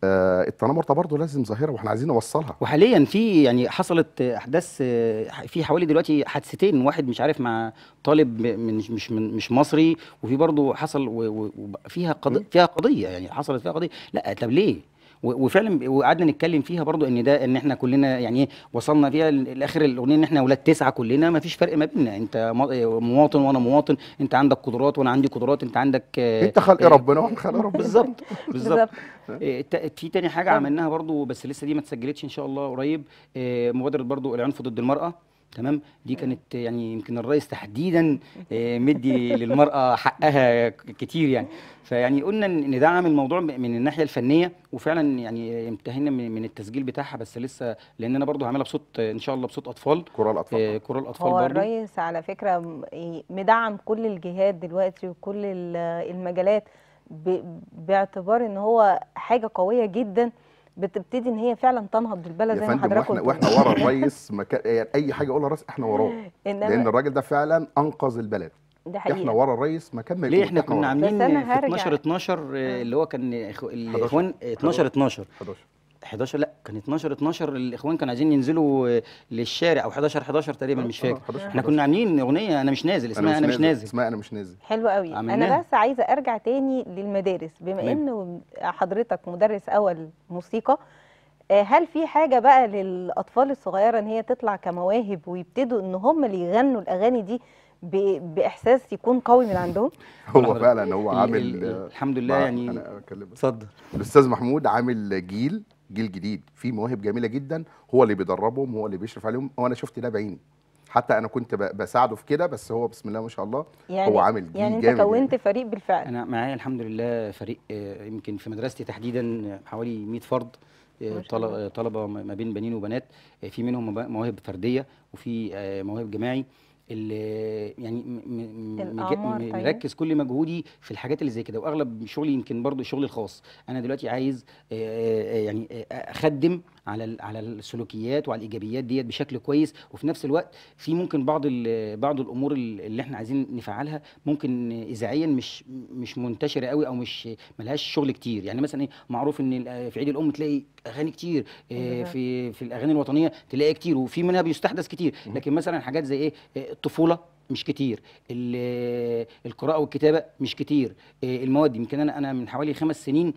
آه التنمر ده برضه لازم ظاهره واحنا عايزين نوصلها وحاليا في يعني حصلت احداث آه، في حوالي دلوقتي حادثتين واحد مش عارف مع طالب من مش مش من مش مصري وفي برضه حصل و- و- وبقى فيها قضيه فيها قضيه يعني حصلت فيها قضيه لا طب ليه و- وفعلا ب- وقعدنا نتكلم فيها برضو ان ده ان احنا كلنا يعني ايه وصلنا فيها ل- لاخر الاغنيه ان احنا اولاد تسعه كلنا ما فيش فرق ما بيننا انت مو- مواطن وانا مواطن انت عندك قدرات وانا عندي قدرات انت عندك آه، انت خلق آه، ربنا واحنا خلق ربنا بالظبط بالظبط بالظبط إيه، تا- في تاني حاجه اتفضل. عملناها برضو بس لسه دي ما اتسجلتش ان شاء الله قريب إيه، مبادره برضو العنف ضد المراه تمام دي كانت يعني يمكن الرئيس تحديدا إيه، مدي للمراه حقها ك- كتير يعني فيعني قلنا ان ندعم الموضوع م- من الناحيه الفنيه وفعلا يعني انتهينا من من التسجيل بتاعها بس لسه لان انا برضو هعملها بصوت ان شاء الله بصوت اطفال كرة الاطفال إيه، كورال الاطفال هو برضو الرئيس على فكرة م- إيه مدعم كل الجهات دلوقتي وكل ال- المجالات ب- باعتبار ان هو حاجة قوية جدا بتبتدي ان هي فعلا تنهض بالبلد يا زي ما فندم حضرتك واحنا قلت واحنا ورا الرئيس مكا... يعني اي حاجه يقولها الرئيس احنا وراه لان انما الراجل ده فعلا انقذ البلد ده احنا حقيقة ورا الرئيس مكان ما ليه يكون احنا كنا وراه. عاملين بس أنا في هرجع- 12 12 آه، اللي هو كان إخو- الاخوان 12 12 11 11 لا كان 12 12 الاخوان كانوا عايزين ينزلوا آه، للشارع او 11 11 تقريبا مش فاكر 11 احنا كنا عاملين اغنيه انا مش نازل اسمها انا مش نازل اسمها انا مش نازل حلو قوي انا عملناها. بس عايزه ارجع تاني للمدارس بما تمام. انه حضرتك مدرس اول موسيقى آه، هل في حاجه بقى للاطفال الصغيره ان هي تطلع كمواهب ويبتدوا ان هم اللي يغنوا الاغاني دي ب- باحساس يكون قوي من عندهم هو حضرتك. فعلا هو ال- عامل ال- آه، الحمد لله مع- يعني انا اتكلم بس. اتفضل الاستاذ محمود عامل جيل جيل جديد فيه مواهب جميله جدا هو اللي بيدربهم هو اللي بيشرف عليهم وانا شفت ده بعيني حتى انا كنت ب- بساعده في كده بس هو بسم الله ما شاء الله يعني هو عامل جيل يعني انت جامد كونت يعني. فريق بالفعل انا معايا الحمد لله فريق آه، يمكن في مدرستي تحديدا حوالي 100 فرد آه، ما شاء طل- الله. آه، طلبه م- ما بين بنين وبنات آه، في منهم موا- مواهب فرديه وفي آه، مواهب جماعي اللي يعني م- م- م- الأعمار م- طيب. مركز كل مجهودي في الحاجات اللي زي كده واغلب شغلي يمكن برضو شغلي الخاص انا دلوقتي عايز آه، آه، يعني آه، اخدم على ال- على السلوكيات وعلى الايجابيات ديت بشكل كويس وفي نفس الوقت في ممكن بعض ال- بعض الامور ال- اللي احنا عايزين نفعلها ممكن اذاعيا مش مش منتشره قوي او مش ملهاش شغل كتير يعني مثلا ايه معروف ان ال- في عيد الام تلاقي اغاني كتير آه، بالظبط. في في الاغاني الوطنيه تلاقي كتير وفي منها بيستحدث كتير لكن مثلا حاجات زي ايه آه، الطفوله مش كتير ال- القراءه والكتابه مش كتير آه، المواد يمكن انا انا من حوالي خمس سنين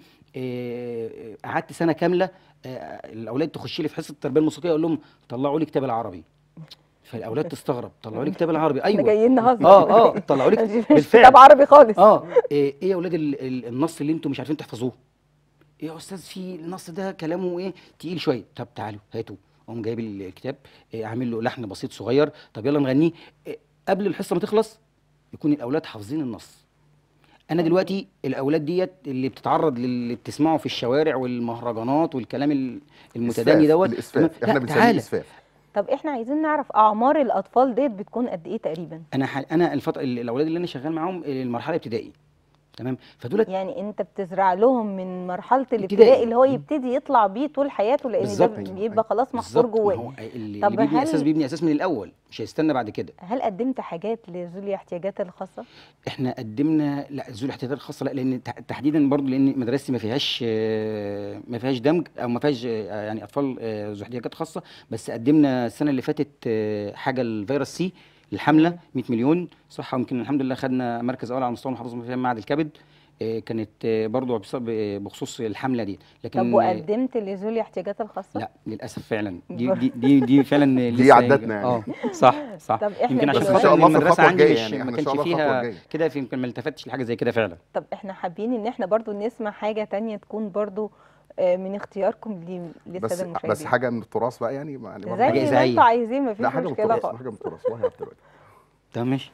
آه، قعدت سنه كامله آه، الاولاد تخش لي في حصه التربيه الموسيقيه اقول لهم طلعوا لي كتاب العربي فالاولاد تستغرب طلعوا لي كتاب العربي احنا ايوه جايين نهزر اه اه طلعوا لي مش بالفعل كتاب عربي خالص اه ايه إيه يا اولاد ال- ال- النص اللي انتم مش عارفين تحفظوه ايه يا استاذ في النص ده كلامه ايه تقيل شويه طب تعالوا هاتوا اقوم جايب الكتاب إيه عامل له لحن بسيط صغير طب يلا نغنيه إيه قبل الحصه ما تخلص يكون الاولاد حافظين النص انا دلوقتي الاولاد ديت اللي بتتعرض للي بتسمعه في الشوارع والمهرجانات والكلام ال- المتدني إسفاف، دوت الاسفاف لا، احنا بنسميه تعالى. اسفاف طب احنا عايزين نعرف اعمار الاطفال ديت بتكون قد ايه تقريبا انا ح... انا الفتره الاولاد اللي انا شغال معاهم المرحله ابتدائي تمام فدولت يعني انت بتزرع لهم من مرحله ابتدائي. الابتدائي اللي هو مم. يبتدي يطلع بيه طول حياته لان ده بالظبط. بيبقى خلاص محفور بالظبط، ما جواه هو اللي, طب اللي بيبني هل- اساس بيبني اساس من الاول مش هيستنى بعد كده هل قدمت حاجات لذوي الاحتياجات الخاصه احنا قدمنا لا ذوي الاحتياجات الخاصه لا لان تح- تحديدا برضو لان مدرستي ما فيهاش آه، ما فيهاش دمج او ما فيهاش آه، يعني اطفال آه، ذوي احتياجات خاصه بس قدمنا السنه اللي فاتت آه، حاجه الفيروس سي الحمله 100 مليون صح يمكن الحمد لله خدنا مركز اول على مستوى المحافظه فيها معهد الكبد آه، كانت آه، برضو بص- ب- بخصوص الحمله دي لكن طب وقدمت لذوي الاحتياجات الخاصه لا للاسف فعلا دي دي دي, دي فعلا دي لسه عدتنا يعني. اه صح صح طب إحنا يمكن عشان بس إن خاطر شاء إن الله في المدرسه الخطوة عندي الجاية مش يعني، إحنا ما إن كانش شاء الله الخطوة فيها الجاية. كده يمكن ما التفتش لحاجه زي كده فعلا طب احنا حابين ان احنا برضو نسمع حاجه تانية تكون برضو آه، من اختياركم لي- للساده بس المشاهدين بس حاجه من التراث بقى يعني يعني برضه زي حاجة ما إذاعية. انتوا عايزين مفيش لا حاجه من مشكله التراث خالص حاجه من التراث والله دلوقتي تمام ماشي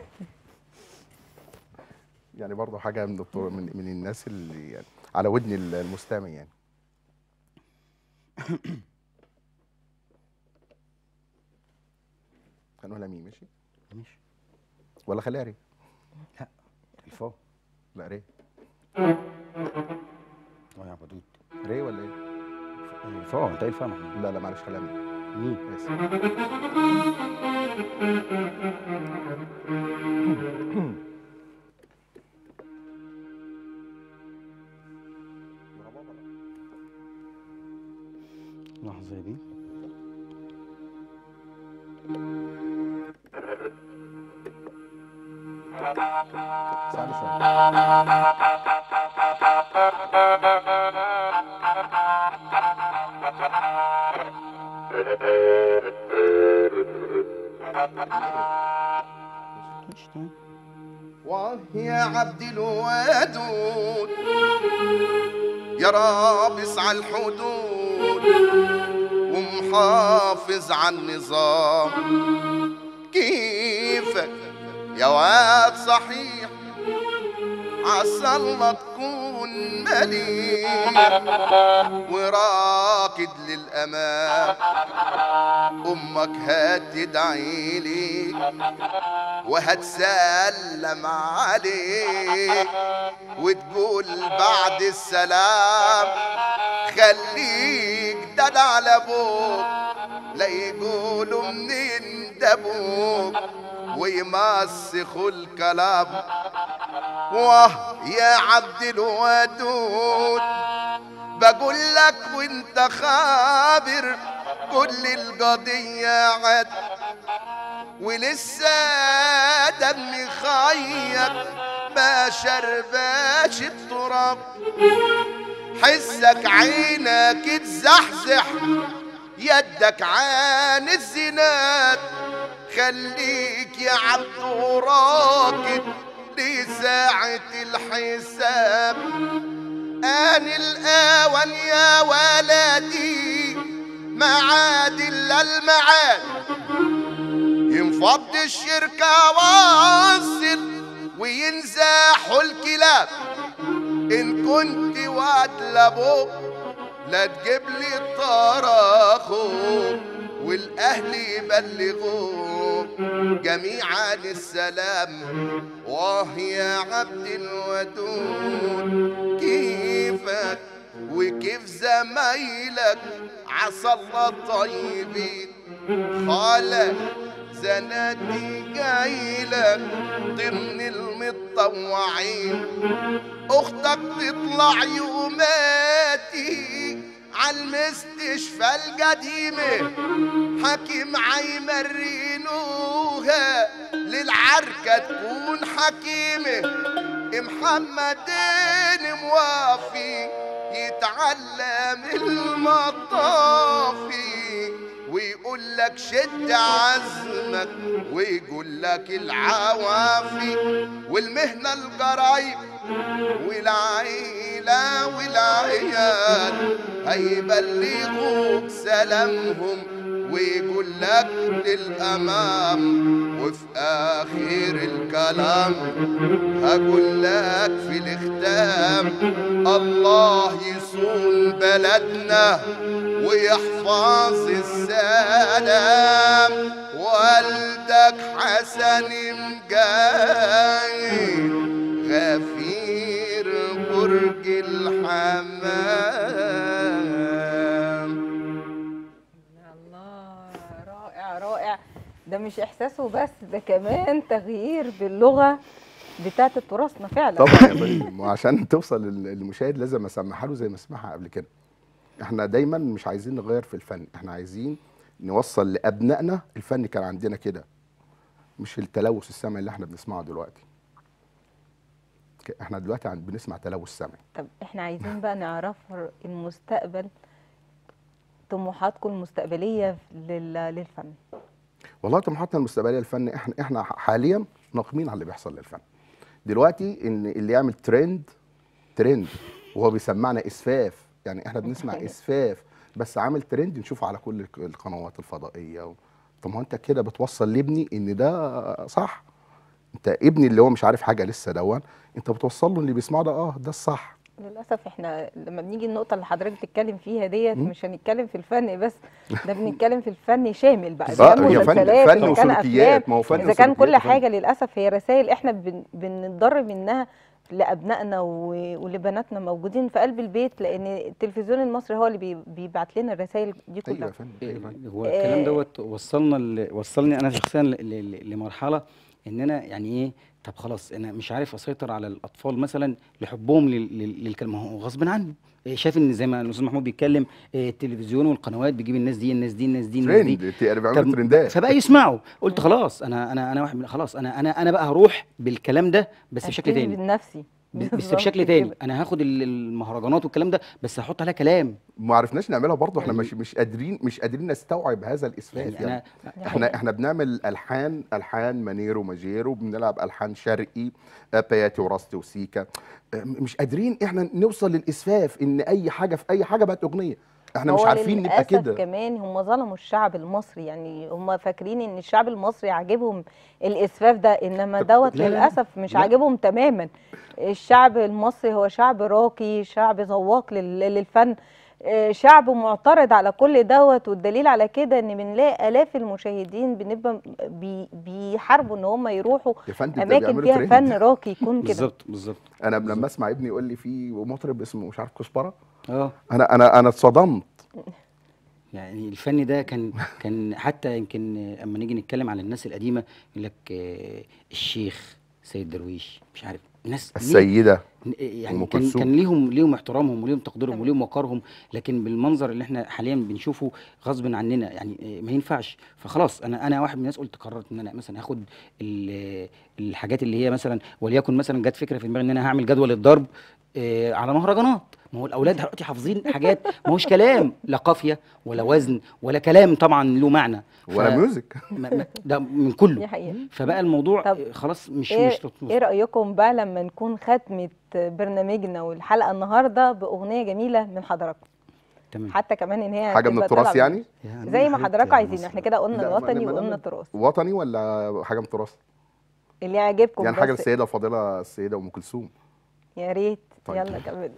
يعني برضه حاجه من الطر- من, من الناس اللي يعني على ودن ال- المستمع يعني هنقولها مين ماشي ماشي ولا خليها ري الفا لا ري اه يا بدود ري ولا ايه الفا انت ايه الفا محمود لا لا معلش خليها مين مين اسف زي دي ساعدني شوية. مش تمام واه يا عبد الودود يا رابص على الحدود ومحافظ على النظام كيفك يا واد صحيح عسى الله تكون مليء وراكد للأمام أمك هتدعي لي وهتسلم عليك وتقول بعد السلام خليك دلع على ابوك لا يقولوا منين ده ابوك ويمسخوا الكلام واه يا عبد الودود بقول لك وانت خابر كل القضية عد ولسه دمي خيط ما شرباش التراب حسك عينك تزحزح يدك عن الزناد خليك يا عبد راكد لساعة الحساب آن الآون يا ولدي معاد إلا المعاد ينفض الشركة واصل وينزاحوا الكلاب إن كنت واد لابوك لا تجيب لي الطراخوك والأهل يبلغوك جميعا السلام واه يا عبد الودود كيفك وكيف زمايلك عسى الله طيبين خالك زناتي جايلك ضمن المتطوعين اختك تطلع يوماتي عالمستشفى القديمة حكيم عيمرينوها للعركة تكون حكيمة محمدين موافي يتعلم المطافي ويقول لك شد عزمك ويقول لك العوافي والمهنة القرايب والعيلة والعيال هيبلغوك سلامهم ويقول لك للأمام وفي آخر الكلام هقول لك في الختام الله يصون بلدنا ويحفظ السلام والدك حسن مجاي غفير برج الحمام الله رائع رائع ده مش احساسه بس ده كمان تغيير باللغه بتاعت تراثنا فعلا طبعا يا فندم وعشان توصل لل- للمشاهد لازم اسمعها له زي ما سمعها قبل كده احنا دايما مش عايزين نغير في الفن احنا عايزين نوصل لابنائنا الفن كان عندنا كده مش التلوث السمعي اللي احنا بنسمعه دلوقتي ك- احنا دلوقتي عن- بنسمع تلوث سمعي طب احنا عايزين بقى نعرف المستقبل طموحاتكم المستقبليه لل- للفن والله طموحاتنا المستقبليه للفن احنا احنا حاليا ناقمين على اللي بيحصل للفن دلوقتي ان اللي يعمل ترند ترند وهو بيسمعنا اسفاف يعني احنا بنسمع متخيل. اسفاف بس عامل ترند نشوفه على كل الق- القنوات الفضائيه و... طب ما هو انت كده بتوصل لابني ان ده صح انت ابني اللي هو مش عارف حاجه لسه دون انت بتوصل له اللي بيسمعه ده اه ده الصح للاسف احنا لما بنيجي النقطه اللي حضرتك بتتكلم فيها ديت مم. مش هنتكلم في الفن بس ده بنتكلم في الفن شامل بقى آه، اذا كان يا فن- مسلسلات فن اذا كان وسلوكيات، افلام ما هو فن اذا كان كل وسلوكيات وفن. حاجه للاسف هي رسائل احنا بن- بنضر منها لابنائنا و- ولبناتنا موجودين في قلب البيت لان التلفزيون المصري هو اللي بي- بيبعت لنا الرسائل دي ايوه كلها يا فندم ايوه يا فندم هو الكلام دوت وصلنا ل... وصلني انا شخصيا ل... ل... لمرحله ان انا يعني ايه طب خلاص انا مش عارف اسيطر على الاطفال مثلا لحبهم لل- لل- للكلام ما هو غصب عنه إيه، شايف ان زي ما الاستاذ محمود بيتكلم إيه، التلفزيون والقنوات بيجيب الناس دي الناس دي الناس دي الناس دي ترند تي- بيعملوا طب ترندات فبقى يسمعوا قلت خلاص انا انا انا واحد من خلاص انا انا انا بقى هروح بالكلام ده بس بشكل أبتدي تاني بنفسي ب- بس بالظبط بشكل تاني كده. انا هاخد ال- المهرجانات والكلام ده بس هحط عليها كلام ما عرفناش نعملها برضه احنا يعني- مش مش قادرين مش قادرين نستوعب هذا الاسفاف يعني يعني, انا احنا احنا بنعمل الحان الحان مانيرو ماجيرو بنلعب الحان شرقي آه، بياتي وراستي وسيكا آه، مش قادرين احنا نوصل للاسفاف ان اي حاجه في اي حاجه بقت اغنيه احنا مش هو عارفين نبقى للأسف كده كمان هم ظلموا الشعب المصري يعني هم فاكرين ان الشعب المصري عاجبهم الاسفاف ده انما طب دوت لا، لا، لا. للاسف مش لا. عاجبهم تماما الشعب المصري هو شعب راقي شعب ذواق لل- للفن آه، شعب معترض على كل دوت والدليل على كده ان بنلاقي الاف المشاهدين بنبقى بي بيحاربوا ان هم يروحوا يا فندم ده اماكن بيعملوا فيها ترند. فن راقي يكون كده بالظبط بالظبط انا لما اسمع ابني يقول لي في مطرب اسمه مش عارف كزبره اه انا انا انا اتصدمت يعني الفن ده كان كان حتى يمكن اما نيجي نتكلم على الناس القديمه يقول لك آه، الشيخ سيد درويش مش عارف ناس ليه- السيده أم يعني كان كلثوم. كان ليهم ليهم احترامهم وليهم تقديرهم تمام. وليهم وقارهم لكن بالمنظر اللي احنا حاليا بنشوفه غصب عننا يعني آه، ما ينفعش فخلاص انا انا واحد من الناس قلت قررت ان انا مثلا هاخد ال- الحاجات اللي هي مثلا وليكن مثلا جت فكره في دماغي ان انا هعمل جدول الضرب آه، على مهرجانات ما هو الاولاد دلوقتي حافظين حاجات ما هوش كلام لا قافيه ولا وزن ولا كلام طبعا له معنى ولا ميوزك ما- ما- ده من دي كله حقيقه فبقى الموضوع طب آه، خلاص مش ايه, مش إيه رايكم بقى لما نكون ختمه برنامجنا والحلقه النهارده باغنيه جميله من حضراتكم تمام حتى كمان ان هي حاجه من هتبقى التراث طالعة يعني يعني زي ما حبيبتي حضراتكم يا عايزين مصر. احنا كده قلنا لا، ما- الوطني ما- وقلنا ما- التراث وطني ولا حاجه من التراث اللي يعجبكم يعني حاجه بس للسيده الفاضله السيده ام كلثوم يا ريت طيب. يلا كمل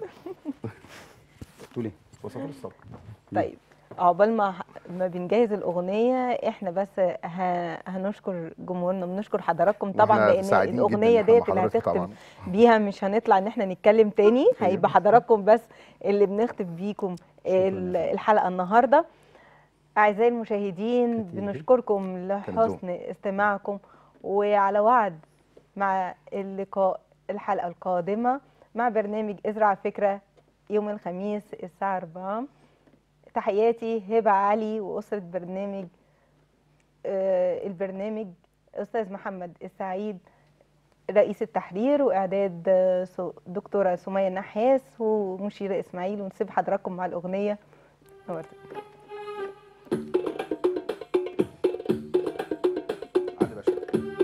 تقول ايه وصفات الصبر طيب عقبال ما ما بنجهز الاغنيه احنا بس ه... هنشكر جمهورنا بنشكر حضراتكم طبعا وإحنا لان سعيدين جداً الاغنيه إن إحنا ديت مع اللي حضرتك هتختم طبعاً. بيها مش هنطلع ان احنا نتكلم تاني أيوة. هيبقى حضراتكم بس اللي بنختم بيكم ال- الحلقه النهارده اعزائي المشاهدين بنشكركم لحسن استماعكم وعلى وعد مع اللقاء الحلقه القادمه مع برنامج ازرع فكره يوم الخميس الساعه 4 تحياتي هبه علي واسره برنامج آه، البرنامج استاذ محمد السعيد رئيس التحرير واعداد آه، سو- دكتوره سميه النحاس ومشيره اسماعيل ونسيب حضراتكم مع الاغنيه نورتك. علي باشا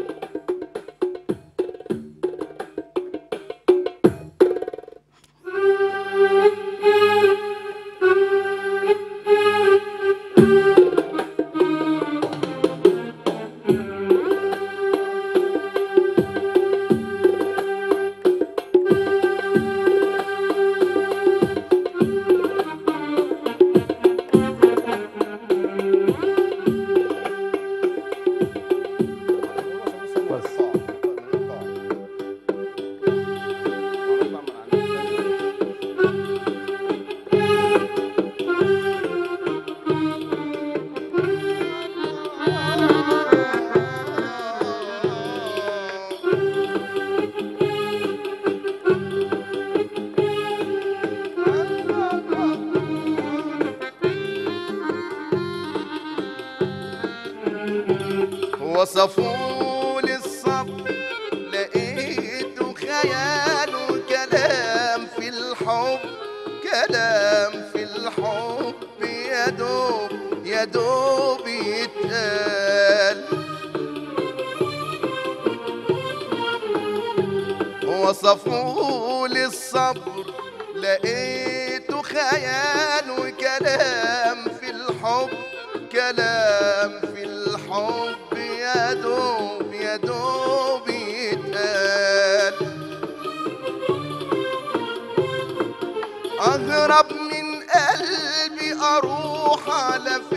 وصفوا لي الصبر لقيته خيال وكلام في الحب كلام في الحب يا دوب يا دوب يتقال وصفوا لي الصبر لقيته خيال وكلام في الحب كلام في الحب يا دوب يا دوب يتقال أهرب من قلبي أروح على فين